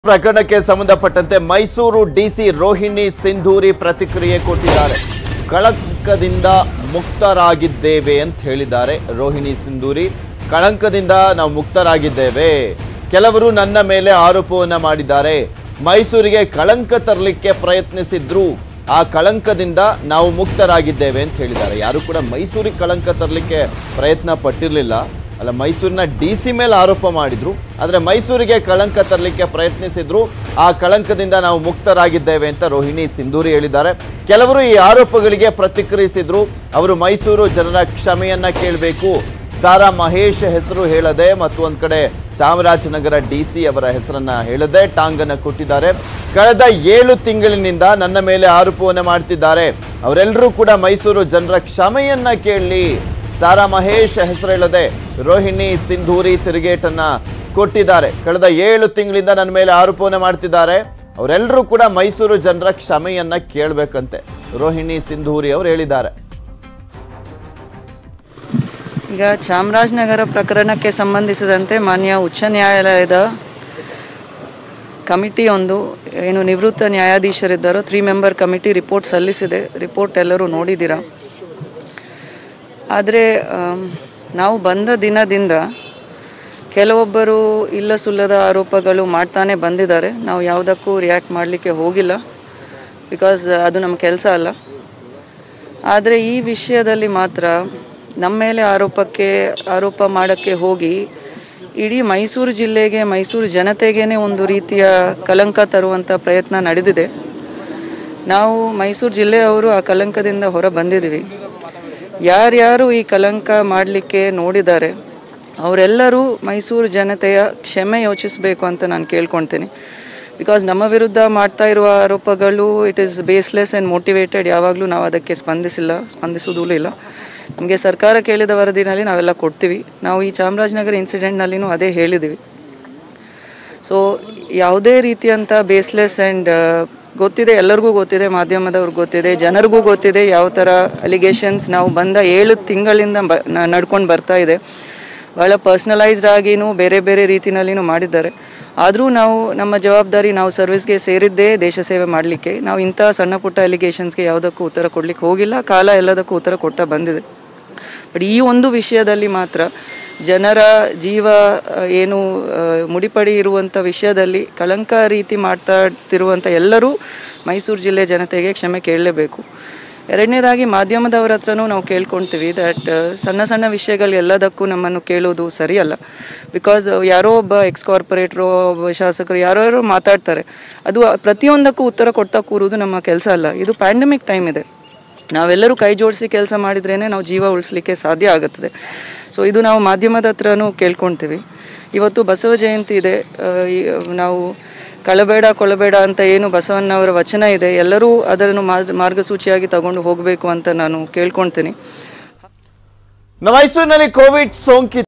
ಪ್ರಕರಣಕ್ಕೆ ಸಂಬಂಧಪಟ್ಟಂತೆ ಮೈಸೂರು ಡಿಸಿ ರೋಹಿಣಿ ಸಿಂಧೂರಿ ಪ್ರತಿಕ್ರಿಯೆ ಕೊಟ್ಟಿದ್ದಾರೆ ಕಳಂಕದಿಂದ ಮುಕ್ತರಾಗಿದ್ದೇವೆ ಅಂತ ಹೇಳಿದ್ದಾರೆ ರೋಹಿಣಿ ಸಿಂಧೂರಿ ಕಳಂಕದಿಂದ ನಾವು ಮುಕ್ತರಾಗಿದ್ದೇವೆ ಕೆಲವರು ನನ್ನ ಮೇಲೆ ಆರೋಪವನ್ನ ಮಾಡಿದ್ದಾರೆ ಮೈಸೂರಿಗೆ ಕಳಂಕ ತರಲಿಕ್ಕೆ ಪ್ರಯತ್ನಿಸಿದ್ರು ಆ ಕಳಂಕದಿಂದ ನಾವು ಮುಕ್ತರಾಗಿದ್ದೇವೆ ಅಂತ ಹೇಳಿದ್ದಾರೆ ಯಾರು ಕೂಡ ಮೈಸೂರಿಗೆ ಕಳಂಕ ತರಲಿಕ್ಕೆ ಪ್ರಯತ್ನ ಪಟ್ಟಿರಲಿಲ್ಲ ಅಲ್ಲ ಮೈಸೂರಿನ ಡಿ ಸಿ ಮೇಲೆ ಆರೋಪ ಮಾಡಿದ್ರು ಆದರೆ ಮೈಸೂರಿಗೆ ಕಳಂಕ ತರಲಿಕ್ಕೆ ಪ್ರಯತ್ನಿಸಿದ್ರು ಆ ಕಳಂಕದಿಂದ ನಾವು ಮುಕ್ತರಾಗಿದ್ದೇವೆ ಅಂತ ರೋಹಿಣಿ ಸಿಂಧೂರಿ ಹೇಳಿದ್ದಾರೆ ಕೆಲವರು ಈ ಆರೋಪಗಳಿಗೆ ಪ್ರತಿಕ್ರಿಯಿಸಿದ್ರು ಅವರು ಮೈಸೂರು ಜನರ ಕ್ಷಮೆಯನ್ನ ಕೇಳಬೇಕು ಸಾರಾ ಮಹೇಶ್ ಹೆಸರು ಹೇಳದೆ ಮತ್ತು ಒಂದ್ ಕಡೆ ಚಾಮರಾಜನಗರ ಡಿ ಸಿ ಅವರ ಹೆಸರನ್ನ ಹೇಳದೆ ಟಾಂಗನ್ನ ಕೊಟ್ಟಿದ್ದಾರೆ ಕಳೆದ ಏಳು ತಿಂಗಳಿನಿಂದ ನನ್ನ ಮೇಲೆ ಆರೋಪವನ್ನ ಮಾಡ್ತಿದ್ದಾರೆ ಅವರೆಲ್ಲರೂ ಕೂಡ ಮೈಸೂರು ಜನರ ಕ್ಷಮೆಯನ್ನ ಕೇಳಲಿ ಸಾರಾ ಮಹೇಶ್ ಹೆಸರು ಹೇಳದೆ ರೋಹಿಣಿ ಸಿಂಧೂರಿ ತಿರುಗೇಟನ್ನ ಕೊಟ್ಟಿದ್ದಾರೆ ಕಳೆದ ಏಳು ತಿಂಗಳಿಂದ ನನ್ನ ಮೇಲೆ ಆರೋಪವನ್ನ ಮಾಡ್ತಿದ್ದಾರೆ ಅವರೆಲ್ಲರೂ ಕೂಡ ಮೈಸೂರು ಜನರ ಕ್ಷಮೆಯನ್ನ ಕೇಳಬೇಕಂತೆ ರೋಹಿಣಿ ಸಿಂಧೂರಿ ಅವರು ಹೇಳಿದ್ದಾರೆ ಈಗ ಚಾಮರಾಜನಗರ ಪ್ರಕರಣಕ್ಕೆ ಸಂಬಂಧಿಸಿದಂತೆ ಮಾನ್ಯ ಉಚ್ಚ ನ್ಯಾಯಾಲಯದ ಕಮಿಟಿ ಒಂದು ಏನು ನಿವೃತ್ತ ನ್ಯಾಯಾಧೀಶರಿದ್ದಾರೋ ತ್ರೀ ಮೆಂಬರ್ ಕಮಿಟಿ ರಿಪೋರ್ಟ್ ಸಲ್ಲಿಸಿದೆ ರಿಪೋರ್ಟ್ ಎಲ್ಲರೂ ನೋಡಿದ್ದೀರಾ ಆದರೆ ಆಮ್, ನಾವು ಬಂದ ದಿನದಿಂದ ಕೆಲವೊಬ್ಬರು ಇಲ್ಲ ಸುಲ್ಲದ ಆರೋಪಗಳು ಮಾಡ್ತಾನೆ ಬಂದಿದ್ದಾರೆ ನಾವು ಯಾವುದಕ್ಕೂ ರಿಯಾಕ್ಟ್ ಮಾಡಲಿಕ್ಕೆ ಹೋಗಿಲ್ಲ ಬಿಕಾಸ್ ಅದು ನಮ್ಮ ಕೆಲಸ ಅಲ್ಲ ಆದರೆ ಈ ವಿಷಯದಲ್ಲಿ ಮಾತ್ರ ನಮ್ಮ ಮೇಲೆ ಆರೋಪಕ್ಕೆ ಆರೋಪ ಮಾಡೋಕ್ಕೆ ಹೋಗಿ ಇಡೀ ಮೈಸೂರು ಜಿಲ್ಲೆಗೆ ಮೈಸೂರು ಜನತೆಗೇ ಒಂದು ರೀತಿಯ ಕಲಂಕ ತರುವಂಥ ಪ್ರಯತ್ನ ನಡೆದಿದೆ ನಾವು ಮೈಸೂರು ಜಿಲ್ಲೆಯವರು ಆ ಕಲಂಕದಿಂದ ಹೊರ ಬಂದಿದ್ದೀವಿ ಯಾರ್ಯಾರು ಈ ಕಲಂಕ ಮಾಡಲಿಕ್ಕೆ ನೋಡಿದ್ದಾರೆ ಅವರೆಲ್ಲರೂ ಮೈಸೂರು ಜನತೆಯ ಕ್ಷಮೆ ಯೋಚಿಸಬೇಕು ಅಂತ ನಾನು ಕೇಳ್ಕೊಳ್ತೀನಿ ಬಿಕಾಸ್ ನಮ್ಮ ವಿರುದ್ಧ ಮಾಡ್ತಾ ಇರುವ ಆರೋಪಗಳು it is baseless and motivated ಯಾವಾಗಲೂ ನಾವು ಅದಕ್ಕೆ ಸ್ಪಂದಿಸಿಲ್ಲ ಸ್ಪಂದಿಸುವುದೂ ಇಲ್ಲ ನಮಗೆ ಸರ್ಕಾರ ಕೇಳಿದ ವರದಿನಲ್ಲಿ ನಾವೆಲ್ಲ ಕೊಡ್ತೀವಿ ನಾವು ಈ ಚಾಮರಾಜನಗರ ಇನ್ಸಿಡೆಂಟ್ನಲ್ಲಿನೂ ಅದೇ ಹೇಳಿದ್ದೀವಿ ಸೊ ಯಾವುದೇ ರೀತಿಯಂಥ ಬೇಸ್ಲೆಸ್ ಆ್ಯಂಡ್ ಗೊತ್ತಿದೆ ಎಲ್ಲರಿಗೂ ಗೊತ್ತಿದೆ ಮಾಧ್ಯಮದವ್ರಿಗೆ ಗೊತ್ತಿದೆ ಜನರಿಗೂ ಗೊತ್ತಿದೆ ಯಾವ ಥರ ಅಲಿಗೇಷನ್ಸ್ ನಾವು ಬಂದ ಏಳು ತಿಂಗಳಿಂದ ಬ ನಡ್ಕೊಂಡು ಬರ್ತಾ ಇದೆ ಭಾಳ ಪರ್ಸ್ನಲೈಸ್ಡ್ ಆಗಿನೂ ಬೇರೆ ಬೇರೆ ರೀತಿನಲ್ಲಿನೂ ಮಾಡಿದ್ದಾರೆ ಆದರೂ ನಾವು ನಮ್ಮ ಜವಾಬ್ದಾರಿ ನಾವು ಸರ್ವಿಸ್ಗೆ ಸೇರಿದ್ದೇ ದೇಶ ಸೇವೆ ಮಾಡಲಿಕ್ಕೆ ನಾವು ಇಂಥ ಸಣ್ಣ ಪುಟ್ಟ ಅಲಿಗೇಷನ್ಸ್ಗೆ ಯಾವುದಕ್ಕೂ ಉತ್ತರ ಕೊಡಲಿಕ್ಕೆ ಹೋಗಿಲ್ಲ ಕಾಲ ಎಲ್ಲದಕ್ಕೂ ಉತ್ತರ ಕೊಟ್ಟ ಬಂದಿದೆ ಬಟ್ ಈ ಒಂದು ವಿಷಯದಲ್ಲಿ ಮಾತ್ರ ಜನರ ಜೀವ ಆ, ಏನು ಆ, ಮುಡಿಪಡಿ ಇರುವಂಥ ವಿಷಯದಲ್ಲಿ ಕಳಂಕ ರೀತಿ ಮಾತಾಡ್ತಿರುವಂಥ ಎಲ್ಲರೂ ಮೈಸೂರು ಜಿಲ್ಲೆ ಜನತೆಗೆ ಕ್ಷಮೆ ಕೇಳಲೇಬೇಕು ಎರಡನೇದಾಗಿ ಮಾಧ್ಯಮದವ್ರ ಹತ್ರನೂ ನಾವು ಕೇಳ್ಕೊಳ್ತೀವಿ ದಟ್ ಸಣ್ಣ ಸಣ್ಣ ವಿಷಯಗಳು ಎಲ್ಲದಕ್ಕೂ ನಮ್ಮನ್ನು ಕೇಳೋದು ಸರಿಯಲ್ಲ ಬಿಕಾಸ್ ಯಾರೋ ಒಬ್ಬ ಎಕ್ಸ್ ಕಾರ್ಪೊರೇಟ್ರು ಒಬ್ಬ ಶಾಸಕರು ಯಾರೋ ಯಾರೋ ಮಾತಾಡ್ತಾರೆ ಅದು ಪ್ರತಿಯೊಂದಕ್ಕೂ ಉತ್ತರ ಕೊಡ್ತಾ ಕೂರೋದು ನಮ್ಮ ಕೆಲಸ ಅಲ್ಲ ಇದು ಪ್ಯಾಂಡಮಿಕ್ ಟೈಮ್ ಇದೆ ನಾವೆಲ್ಲರೂ ಕೈ ಜೋಡಿಸಿ ಕೆಲಸ ಮಾಡಿದ್ರೇ ನಾವು ಜೀವ ಉಳಿಸ್ಲಿಕ್ಕೆ ಸಾಧ್ಯ ಆಗುತ್ತದೆ ಸೊ ಇದು ನಾವು ಮಾಧ್ಯಮದ ಹತ್ರನೂ ಕೇಳ್ಕೊಳ್ತೀವಿ ಇವತ್ತು ಬಸವ ಜಯಂತಿ ಇದೆ ಆ, ಈ- ನಾವು ಕಳಬೇಡ ಕೊಳಬೇಡ ಅಂತ ಏನು ಬಸವಣ್ಣವರ ವಚನ ಇದೆ ಎಲ್ಲರೂ ಅದನ್ನು ಮಾರ್ಗ- ಮಾರ್ಗಸೂಚಿಯಾಗಿ ತಗೊಂಡು ಹೋಗಬೇಕು ಅಂತ ನಾನು ಕೇಳ್ಕೊಳ್ತೀನಿ ನಮ್ಮ ಮೈಸೂರಿನಲ್ಲಿ ಕೋವಿಡ್ ಸೋಂಕಿತ